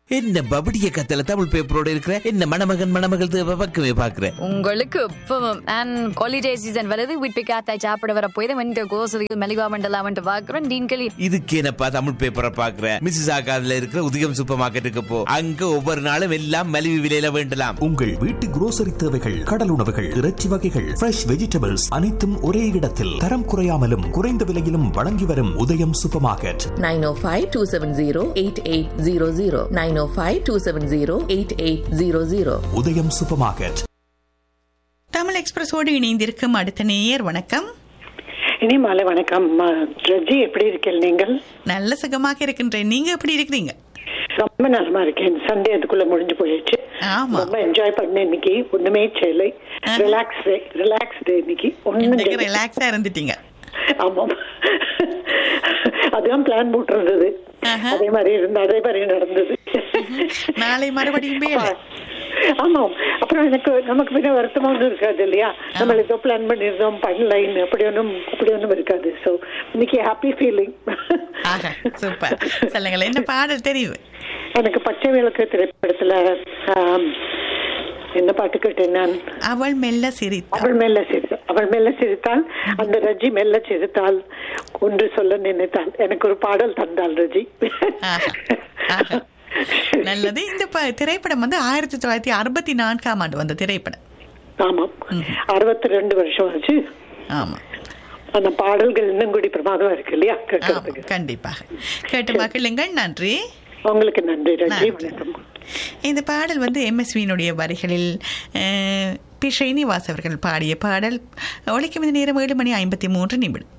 என்ன பபடிய கத்தல தமிழ் பேப்பரோட இருக்கிற என்ன மணமகன் மணமகள் தேவை பக்கமே பாக்குற உங்களுக்கு இப்பவும் அண்ட் ஹாலிடே சீசன் வருது வீட்டு காத்தாய் சாப்பிட வர போய் வந்து கோசலியில் மெலிவா மண்டலாமன்ட்டு பார்க்குறோம் டீன்களி இதுக்கு என்னப்பா தமிழ் பேப்பரை பாக்குற மிஸ்ஸஸ் ஆகாதுல இருக்கிற உதயம் சூப்பர் மார்க்கெட்டுக்கு போ அங்க ஒவ்வொரு நாளும் எல்லாம் மலிவு விலையில வேண்டலாம் உங்கள் வீட்டு குரோசரி தேவைகள் கடல் உணவுகள் இறைச்சி வகைகள் ஃப்ரெஷ் வெஜிடபிள்ஸ் அனைத்தும் ஒரே இடத்தில் தரம் குறையாமலும் குறைந்த விலையிலும் வழங்கி வரும் உதயம் சூப்பர் மார்க்கெட் 905-270-8800 905-270-8800 உதயம் சூப்பர் மார்க்கெட் தமிழ் எக்ஸ்பிரஸோடு இணைந்திருக்கும் அடுத்த நேயர் வணக்கம் இனி மாலை வணக்கம் ம, ரஜி எப்படி இருக்கீங்க நீங்கள் நல்ல சுகமாக இருக்கின்றேன் நீங்க எப்படி இருக்கிறீங்க ரொம்ப நலமா இருக்கேன் சண்டே அதுக்குள்ள முடிஞ்சு போயிடுச்சு ஆமா. ரொம்ப என்ஜாய் பண்ணேன் இன்னைக்கு ஒண்ணுமே செய்யலை ஆஹா. ரிலாக்ஸ் டே ரிலாக்ஸ் டே இன்னைக்கு ஒண்ணும் இன்னைக்கு செய்யலை. ரிலாக்ஸா இருந்துட்டீங்க ஆமாம் அதுதான் பிளான் போட்டிருந்தது ஆஹா. அதே மாதிரி இருந்த அதே மாதிரி நடந்தது நாளை மறுபடியும் வேலை ஆமாம் அப்புறம் எனக்கு நமக்கு பின்ன வருத்தமா ஒன்றும் இருக்காது இல்லையா நம்ம ஏதோ பிளான் பண்ணியிருந்தோம் பண்ணலைன்னு அப்படி ஒன்றும் அப்படி ஒன்றும் இருக்காது ஸோ இன்னைக்கு ஹாப்பி ஃபீலிங் ஆஹா சூப்பர் சொல்லுங்களேன் என்ன பாடல் தெரியுது எனக்கு பச்சை விளக்கு திரைப்படத்துல ஆம், என்ன பாட்டு கேட்டேன் நான் அவள் மெல்ல சிரித்தாள் அவள் மெல்ல சிரித்தாள் அவள் மெல்ல சிரித்தாள் அந்த ரஜி மெல்ல சிரித்தாள் ஒன்று சொல்ல நினைத்தாள் எனக்கு ஒரு பாடல் தந்தாள் ரஜி ஆஹா. ஆஹா. நல்லது இந்த ப- திரைப்படம் வந்து ஆயிரத்தி தொள்ளாயிரத்தி அறுபத்தி நான்காம் ஆண்டு வந்த திரைப்படம் ஆமாம் அறுபத்தி ரெண்டு வருஷம் ஆச்சு ஆமா அந்த பாடல்கள் இன்னும் கூடி பிரமாதமா இருக்கு இல்லையா ஆமா கேட்கறதுக்கு கண்டிப்பாக கேட்டு மகிழுங்கள் நன்றி உங்களுக்கு நன்றி ரஜி நன்றி. வணக்கம் இந்த பாடல் வந்து எம்எஸ்வியினுடைய வரிகளில் அஹ், பி ஸ்ரீனிவாஸ் அவர்கள் பாடிய பாடல் ஒழிக்கும் இந்த நேரம் ஏழு மணி ஐம்பத்தி மூன்று நிமிடம்